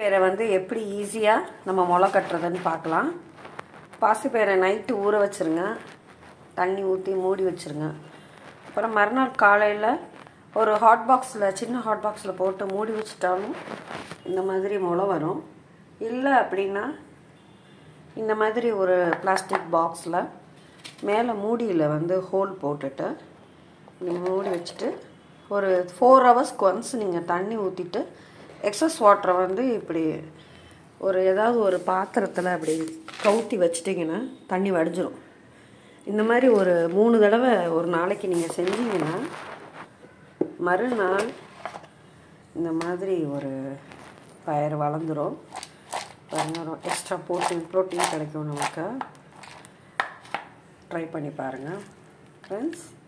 பாசிப்பயிரை வந்து எப்படி ஈஸியாக நம்ம முளை கட்டுறதுன்னு பார்க்கலாம் பாசிப்பயிரை நைட்டு ஊற வச்சுருங்க தண்ணி ஊற்றி மூடி வச்சுருங்க அப்புறம் மறுநாள் காலையில் ஒரு ஹாட் பாக்ஸில் சின்ன ஹாட் பாக்ஸில் போட்டு மூடி வச்சுட்டாலும் இந்த மாதிரி முளை வரும் இல்லை அப்படின்னா இந்த மாதிரி ஒரு பிளாஸ்டிக் பாக்ஸில் மேலே மூடியில் வந்து ஹோல் போட்டுட்டு நீங்கள் மூடி வச்சுட்டு ஒரு ஃபோர் ஹவர்ஸ்க்கு ஒன்ஸ் நீங்கள் தண்ணி ஊற்றிட்டு எக்ஸஸ் வாட்டரை வந்து இப்படி ஒரு ஏதாவது ஒரு பாத்திரத்தில் அப்படி கவுத்தி வச்சிட்டிங்கன்னா தண்ணி வடிஞ்சிரும் இந்த மாதிரி ஒரு மூணு தடவை ஒரு நாளைக்கு நீங்கள் செஞ்சீங்கன்னா மறுநாள் இந்த மாதிரி ஒரு பயிர் வளர்ந்துடும் பாருங்க எக்ஸ்ட்ரா ப்ரோட்டீன் ப்ரோட்டீன் கிடைக்கும் நமக்கு ட்ரை பண்ணி பாருங்கள் ஃப்ரெண்ட்ஸ்